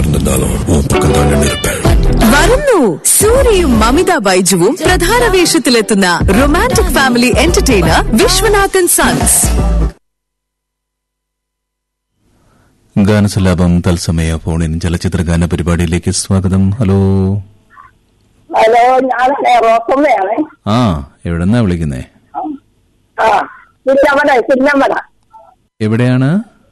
இருந்தாலும் உன் பக்கம் தான் நின்னு இருப்பேன் വരുന്നു സൂര്യയും മമിത ബൈജുവും പ്രധാന വേഷത്തിലെത്തുന്ന romantic family entertainer Viswanathan sons ഗാനസലാപം തത്സമയ ഫോണിൻ ചലച്ചിത്ര ഗാന പരിപാടിയിലേക്ക് സ്വാഗതം ഹലോ ഹലോ ഞാനേ റോസമ്മയാണേ ആ എവിടെന്നാ വിളിക്കുന്നേ ആ പുന്നമട പുന്നമട എവിടെയാണ്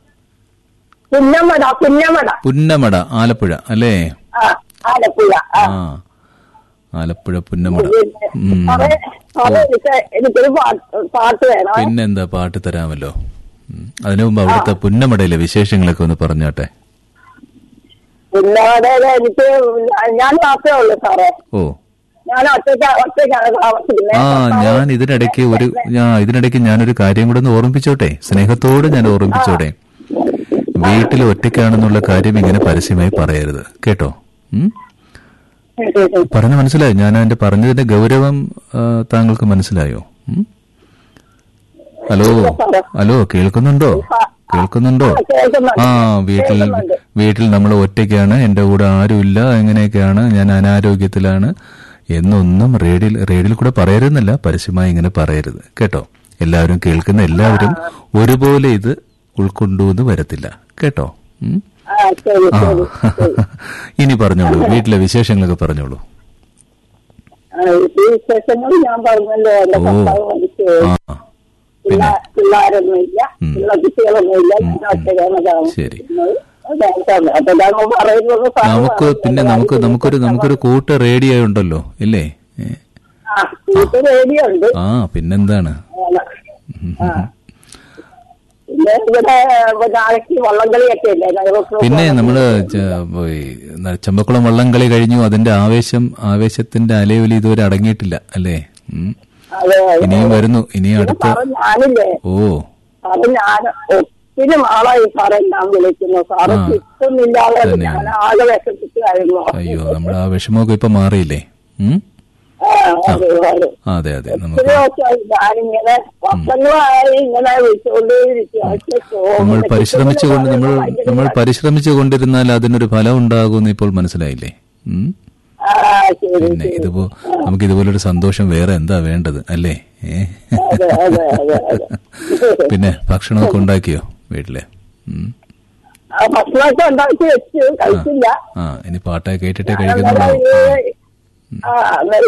പുന്നമട പുന്നമട പുന്നമട ആലപ്പുഴ അല്ലേ ആ ആലപ്പുഴ ആ ആ ആലപ്പുഴ പുന്നമട പിന്നെ ഉം. സാറേ സാറേ എനിക്ക് എനിക്കൊരു പാട്ട് പാട്ട് വേണം പിന്നെന്താ പാട്ട് തരാമല്ലോ ഉം. അതിനു മുമ്പ് അവിടുത്തെ പുന്നമടയിലെ വിശേഷങ്ങളൊക്കെ ഒന്ന് പറഞ്ഞാട്ടെ പുന്നമടയില് എനിക്ക് ഞാൻ മാത്രമേ ഉള്ളൂ സാറേ ഓ ഞാൻ ഒറ്റയ്ക്ക് ഒറ്റയ്ക്കാണ് താമസിക്കുന്നത് ആ ഞാൻ ഇതിനിടയ്ക്ക് ഒരു ഞാൻ ഇതിനിടയ്ക്ക് ഞാനൊരു കാര്യം കൂടെ ഒന്ന് ഓർമ്മിപ്പിച്ചോട്ടെ സ്നേഹത്തോടെ ഞാൻ ഓർമ്മിപ്പിച്ചോട്ടെ വീട്ടിൽ ഒറ്റയ്ക്കാണെന്നുള്ള കാര്യം ഇങ്ങനെ പരസ്യമായി പറയരുത് കേട്ടോ ഉം? പറഞ്ഞു മനസ്സിലായോ ഞാൻ അതിന്റെ പറഞ്ഞതിന്റെ ഗൗരവം ആ, താങ്കൾക്ക് മനസ്സിലായോ ഉം? ഹലോ ഹലോ കേൾക്കുന്നുണ്ടോ കേൾക്കുന്നുണ്ടോ കേൾക്കുന്നുണ്ട്. ആ വീട്ടിൽ കേൾക്കുന്നുണ്ട്. വീട്ടിൽ നമ്മൾ ഒറ്റയ്ക്കാണ് എന്റെ കൂടെ ആരുമില്ല എങ്ങനെയൊക്കെയാണ് ഞാൻ അനാരോഗ്യത്തിലാണ് എന്നൊന്നും റേഡിയോയിൽ റേഡിയോയിൽ കൂടെ പറയരുതെന്നല്ല പരസ്യമായി ഇങ്ങനെ പറയരുത് കേട്ടോ എല്ലാവരും കേൾക്കുന്ന എല്ലാവരും ഒരുപോലെ ഇത് ഉൾക്കൊണ്ടു എന്ന് വരത്തില്ല കേട്ടോ ഉം? ആ ശരി ആ ശരി ശരി. ഇനി പറഞ്ഞോളൂ വീട്ടിലെ വിശേഷങ്ങളൊക്കെ പറഞ്ഞോളൂ ആ, ഈ വിശേഷങ്ങൾ ഞാൻ പറഞ്ഞല്ലോ എന്റെ ഓ ഭർത്താവ് മരിച്ചു ആ പിന്നെ പിള്ളാ- പിള്ളാരൊന്നുമില്ല ഉം. പിള്ള കുട്ടികളൊന്നുമില്ല ഞാൻ ഒറ്റയ്ക്കാണ് ശരി. താമസിക്കുന്നത് അതാണ് അപ്പൊ ഞാൻ പറയുന്നത് സാറ് നമുക്ക് പിന്നെ നമുക്ക് നമുക്കൊരു നമുക്കൊരു കൂട്ട് റേഡിയോ ഉണ്ടല്ലോ ഇല്ലേ ഏ? ആ വീട്ടിൽ റേഡിയോ ഉണ്ട് ആ പിന്നെന്താണ് അങ്ങനെ. ആ. പിന്നെ ഇവിടെ നാളേക്ക് വള്ളംകളിയൊക്കെ ഇല്ലേ ഞങ്ങൾക്ക് പിന്നെ നമ്മള് ച- പോയി ന- ചമ്പക്കുളം വള്ളംകളി കഴിഞ്ഞു അതിന്റെ ആവേശം ആവേശത്തിന്റെ അലയൊലി ഇതുവരെ അടങ്ങിയിട്ടില്ല അല്ലേ ഉം. അതെ അതെ. ഇനിയും വരുന്നു ഇനി അടുത്ത സാറ് ഞാനില്ലേ ഓ സാറ് ഞാൻ ഒത്തിരി നാളായി സാറെ ഞാൻ വിളിക്കുന്നു സാറ് ആ. കിട്ടുന്നില്ലാതെ തന്നെ. ഞാൻ ആകെ വിഷമിച്ചായിരുന്നു അയ്യോ നമ്മുടെ ആ വിഷമമൊക്കെ ഇപ്പൊ മാറിയില്ലേ ഉം? ആ, അതെ അതെ ആ, അതെ അതെ നമുക്ക് ഒത്തിരി ദിവസമായി ഞാനിങ്ങനെ വർഷങ്ങളായി ഇങ്ങനെ വിളിച്ചുകൊണ്ടേയിരിക്കും പക്ഷേ നമ്മൾ തോന്നുന്നു പരിശ്രമിച്ചുകൊണ്ട് നമ്മൾ ഭയങ്കര നമ്മൾ പരിശ്രമിച്ചു കൊണ്ടിരുന്നാൽ അതിനൊരു ഫലം ഉണ്ടാകുമെന്ന് ഇപ്പോൾ മനസ്സിലായില്ലേ ഉം? ആ ശരി പിന്നെ ശരി ഇതിപ്പോ നമുക്ക് ഇതുപോലൊരു സന്തോഷം വേറെ എന്താ വേണ്ടത് അല്ലേ ഏ? അതെ അതെ അതെ അതെ പിന്നെ ഭക്ഷണമൊക്കെ ഉണ്ടാക്കിയോ വീട്ടില് ഉം. ആ ഭക്ഷണമൊക്കെ ഉണ്ടാക്കി വെച്ചു കഴിച്ചില്ല ആ ഇനി പാട്ടൊക്കെ കേട്ടിട്ടേ അന്നേരം കഴിക്കുന്നുള്ളൂ ഈ- ആ അന്നേരം